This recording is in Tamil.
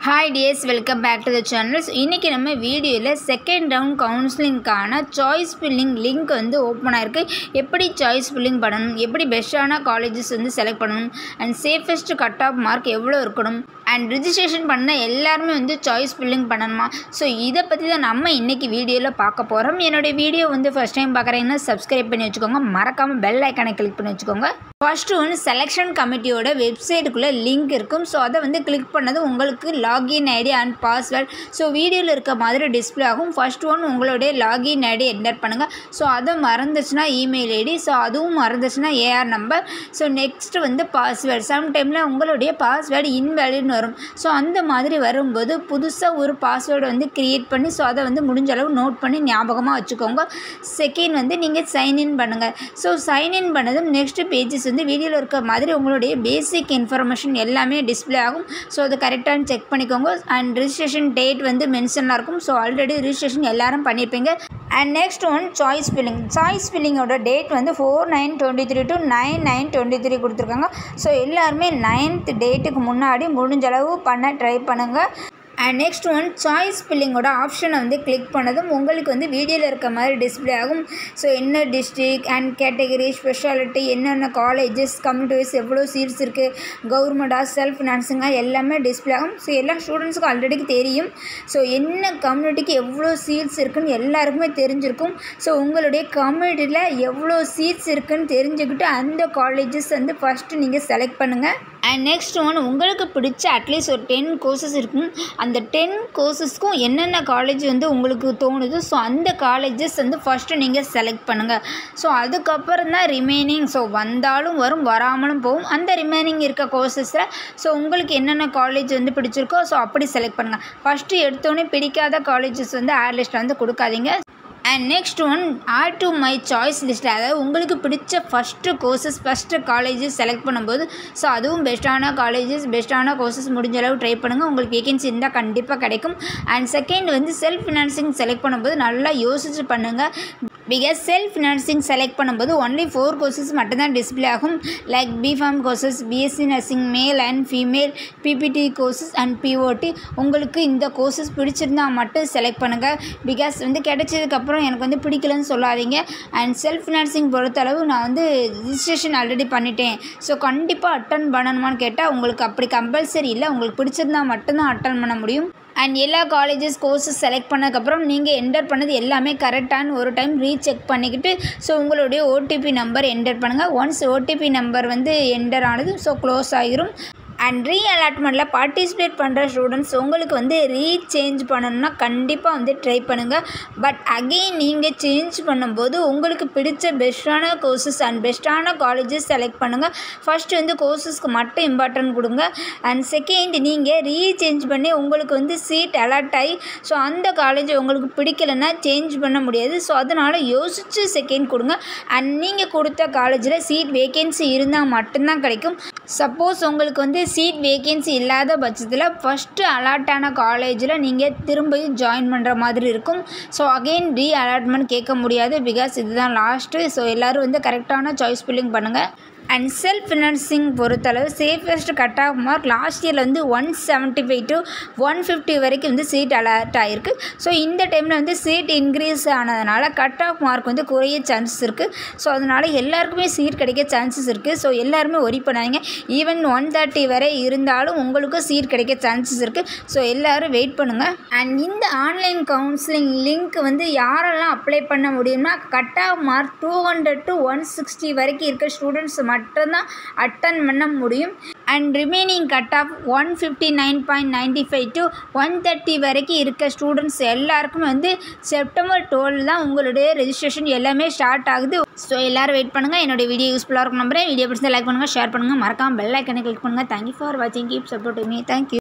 hi dears welcome back to the channels இன்றைக்கி நம்ம வீடியோவில் செகண்ட் ரவுண்ட் கவுன்சிலிங்க்கான சாய்ஸ் ஃபில்லிங் லிங்க் வந்து ஓப்பன் ஆயிருக்கு எப்படி சாய்ஸ் ஃபில்லிங் பண்ணணும் எப்படி பெஸ்ட்டான காலேஜஸ் வந்து செலக்ட் பண்ணணும் and safest cut off mark எவ்வளோ இருக்கணும் அண்ட் ரிஜிஸ்ட்ரேஷன் பண்ண எல்லாருமே வந்து சாய்ஸ் ஃபில்லிங் பண்ணணுமா ஸோ இதை பற்றி தான் நம்ம இன்றைக்கி வீடியோவில் பார்க்க போகிறோம் என்னுடைய வீடியோ வந்து ஃபஸ்ட் டைம் பார்க்குறீங்கன்னா சப்ஸ்கிரைப் பண்ணி வச்சுக்கோங்க மறக்காமல் பெல் ஐக்கானை கிளிக் பண்ணி வச்சுக்கோங்க ஃபஸ்ட்டு ஒன்று செலெக்ஷன் கமிட்டியோட வெப்சைட்டுக்குள்ளே லிங்க் இருக்கும் ஸோ அதை வந்து கிளிக் பண்ணது உங்களுக்கு login ID and password so வீடியோவில் இருக்க மாதிரி டிஸ்பிளே ஆகும் ஃபர்ஸ்ட் ஒன் உங்களுடைய லாகின் ஐடி என்டர் பண்ணுங்கள் ஸோ அதை மறந்துச்சுன்னா இமெயில் ஐடி ஸோ அதுவும் மறந்துச்சுன்னா ஏஆர் நம்பர் ஸோ நெக்ஸ்ட் வந்து பாஸ்வேர்டு சம்டைமில் உங்களுடைய பாஸ்வேர்டு இன்வேலிட்னு வரும் ஸோ அந்த மாதிரி வரும்போது புதுசாக ஒரு பாஸ்வேர்டு வந்து க்ரியேட் பண்ணி ஸோ அதை வந்து முடிஞ்ச அளவு நோட் பண்ணி ஞாபகமாக வச்சுக்கோங்க செகண்ட் வந்து நீங்கள் சைன்இன் பண்ணுங்கள் ஸோ சைன்இன் பண்ணதும் நெக்ஸ்ட் பேஜஸ் வந்து வீடியோவில் இருக்க மாதிரி உங்களுடைய பேசிக் இன்ஃபர்மேஷன் எல்லாமே டிஸ்பிளே ஆகும் ஸோ அது கரெக்டானு செக் பண்ணிக்கோங்க அண்ட் ரிஜிஸ்ட்ரேஷன் டேட் வந்து மென்ஷனாக இருக்கும் ஸோ ஆல்ரெடி ரிஜிஸ்ட்ரேஷன் எல்லாரும் பண்ணியிருப்பீங்க and next one choice filling choice ஃபில்லிங்கோட டேட் வந்து four nine twenty three to nine nine twenty three கொடுத்துருக்காங்க ஸோ எல்லாருமே நைன்த் டேட்டுக்கு முன்னாடி முடிஞ்ச அளவு பண்ண ட்ரை பண்ணுங்கள் அண்ட் நெக்ஸ்ட் ஒன் சாய்ஸ் ஃபில்லிங்கோட ஆப்ஷனை வந்து கிளிக் பண்ணதும் உங்களுக்கு வந்து வீடியோவில் இருக்க மாதிரி டிஸ்பிளே ஆகும் ஸோ என்ன டிஸ்ட்ரிக் அண்ட் கேட்டகரி ஸ்பெஷாலிட்டி என்னென்ன காலேஜஸ் கம்யூனிட்டி வைஸ் எவ்வளோ சீட்ஸ் இருக்குது கவர்மெண்ட்டாக செல்ஃப் ஃபினான்ஸிங்காக எல்லாமே டிஸ்பிளே ஆகும் ஸோ எல்லா ஸ்டூடெண்ட்ஸுக்கும் ஆல்ரெடி தெரியும் ஸோ என்ன கம்யூனிட்டிக்கு எவ்வளோ சீட்ஸ் இருக்குன்னு எல்லாருக்குமே தெரிஞ்சிருக்கும் ஸோ உங்களுடைய கம்யூனிட்டியில் எவ்வளோ சீட்ஸ் இருக்குன்னு தெரிஞ்சுக்கிட்டு அந்த காலேஜஸ் வந்து ஃபஸ்ட்டு நீங்கள் செலக்ட் பண்ணுங்கள் அண்ட் நெக்ஸ்ட் ஒன் உங்களுக்கு பிடிச்ச அட்லீஸ்ட் ஒரு டென் கோர்சஸ் இருக்கும் அந்த டென் கோர்சஸ்க்கும் என்னென்ன காலேஜ் வந்து உங்களுக்கு தோணுதோ ஸோ அந்த காலேஜஸ் வந்து ஃபஸ்ட்டு நீங்கள் செலக்ட் பண்ணுங்கள் ஸோ அதுக்கப்புறம் தான் ரிமைனிங் ஸோ வந்தாலும் வரும் வராமலும் போகும் அந்த ரிமைனிங் இருக்க கோர்சஸில் ஸோ உங்களுக்கு என்னென்ன காலேஜ் வந்து பிடிச்சிருக்கோ ஸோ அப்படி செலக்ட் பண்ணுங்கள் ஃபஸ்ட்டு எடுத்தோடனே பிடிக்காத காலேஜஸ் வந்து ஆட் லிஸ்ட்டில் வந்து கொடுக்காதீங்க and next one add to my choice list அதாவது உங்களுக்கு பிடிச்ச first courses first colleges select பண்ணும்போது ஸோ அதுவும் பெஸ்ட்டான காலேஜஸ் பெஸ்ட்டான கோர்சஸ் முடிஞ்ச அளவு ட்ரை பண்ணுங்கள் உங்களுக்கு வேகன்சி இருந்தால் கண்டிப்பாக கிடைக்கும் அண்ட் செகண்ட் வந்து செல்ஃப் ஃபினான்சிங் செலக்ட் பண்ணும்போது நல்லா யோசிச்சு பண்ணுங்கள் பிகாஸ் செல்ஃப் ஃபினான்சிங் செலக்ட் பண்ணும்போது ஒன்லி ஃபோர் கோர்சஸ் மட்டும்தான் டிஸ்பிளே ஆகும் like B Pharm courses BSc nursing male and female BPT courses and BOT உங்களுக்கு இந்த கோர்சஸ் பிடிச்சிருந்தால் மட்டும் செலக்ட் பண்ணுங்கள் பிகாஸ் வந்து கிடைச்சதுக்கப்புறம் எனக்கு வந்து பிடிக்கலன்னு சொல்லாதீங்க அண்ட் செல்ஃப் ஃபினான்சிங் பொறுத்தளவு நான் வந்து ரிஜிஸ்ட்ரேஷன் ஆல்ரெடி பண்ணிட்டேன் ஸோ கண்டிப்பாக அட்டன் பண்ணணுமான்னு கேட்டால் உங்களுக்கு அப்படி கம்பல்சரி இல்லை உங்களுக்கு பிடிச்சிருந்தா மட்டும்தான் அட்டன் பண்ண முடியும் அண்ட் எல்லா காலேஜஸ் கோர்சஸ் செலக்ட் பண்ணதுக்கப்புறம் நீங்கள் என்டர் பண்ணது எல்லாமே கரெக்டான ஒரு டைம் ரீசெக் பண்ணிக்கிட்டு ஸோ உங்களுடைய ஓடிபி நம்பர் என்டர் பண்ணுங்கள் ஒன்ஸ் ஓடிபி நம்பர் வந்து என்டர் ஆனது ஸோ க்ளோஸ் ஆகிரும் அண்ட் ரீ அலாட்மெண்ட்டில் பார்ட்டிசிபேட் பண்ணுற ஸ்டூடெண்ட்ஸ் உங்களுக்கு வந்து ரீசேஞ்ச் பண்ணணும்னா கண்டிப்பாக வந்து ட்ரை பண்ணுங்கள் பட் அகெயின் நீங்கள் சேஞ்ச் பண்ணும்போது உங்களுக்கு பிடிச்ச பெஸ்ட்டான கோர்சஸ் அண்ட் பெஸ்ட்டான காலேஜஸ் செலக்ட் பண்ணுங்கள் ஃபஸ்ட்டு வந்து கோர்சஸ்க்கு மட்டும் இம்பார்ட்டன்ட் கொடுங்க அண்ட் செகண்ட் நீங்கள் ரீசேஞ்ச் பண்ணி உங்களுக்கு வந்து சீட் அலாட் ஆகி ஸோ அந்த காலேஜ் உங்களுக்கு பிடிக்கலைன்னா சேஞ்ச் பண்ண முடியாது ஸோ அதனால் யோசித்து செகண்ட் கொடுங்க அண்ட் நீங்கள் கொடுத்த காலேஜில் சீட் வேகன்சி இருந்தால் மட்டும்தான் கிடைக்கும் சப்போஸ் உங்களுக்கு வந்து சீட் வேகன்சி இல்லாத பட்சத்தில் ஃபஸ்ட்டு அலாட்டான காலேஜில் நீங்கள் திரும்பியும் ஜாயின் பண்ணுற மாதிரி இருக்கும் ஸோ அகெயின் ரீ அலாட்மெண்ட் கேட்க முடியாது பிகாஸ் இதுதான் லாஸ்ட்டு ஸோ எல்லோரும் வந்து கரெக்டான சாய்ஸ் ஃபில்லிங் பண்ணுங்கள் அண்ட் செல்ஃப் ஃபினான்சிங் பொறுத்தளவு safest cut off mark last இயரில் வந்து one seventy five to one fifty வரைக்கும் வந்து சீட் அலர்ட் ஆகிருக்கு ஸோ இந்த டைமில் வந்து சீட் இன்க்ரீஸ் ஆனதுனால கட் ஆஃப் மார்க் வந்து குறைய சான்சஸ் இருக்குது ஸோ அதனால் எல்லாருக்குமே சீட் கிடைக்க சான்சஸ் இருக்குது ஸோ எல்லாருமே ஒரி பண்ணாங்க ஈவன் ஒன் தேர்ட்டி வரை இருந்தாலும் உங்களுக்கும் சீட் கிடைக்க சான்சஸ் இருக்குது ஸோ எல்லோரும் வெயிட் பண்ணுங்கள் அண்ட் இந்த ஆன்லைன் கவுன்சிலிங் லிங்க் வந்து யாரெல்லாம் அப்ளை பண்ண முடியும்னா cut off mark two hundred to one sixty வரைக்கும் இருக்க ஸ்டூடெண்ட்ஸ் மட்டும்தான் அட்டன் பண்ண முடியும் and remaining cut off one fifty nine point ninety five to one thirty வரைக்கும் இருக்க ஸ்டூடெண்ட்ஸ் எல்லாருக்கும் வந்து செப்டம்பர் டுவெல் தான் உங்களுடைய ரெஜிஸ்ட்ரேஷன் எல்லாமே ஸ்டார்ட் ஆகுது ஸோ எல்லோரும் வெயிட் பண்ணுங்கள் என்னோடய வீடியோ யூஸ்ஃபுல்லாக இருக்கும் நம்புறேன் வீடியோ பிடிச்சா லைக் பண்ணுங்கள் ஷேர் பண்ணுங்கள் மறக்காமல் பெல் ஐக்கனை கிளிக் பண்ணுங்கள் தேங்க்யூ ஃபார் வாட்சிங் கீப் சப்போர்ட் மீ தேங்க்யூ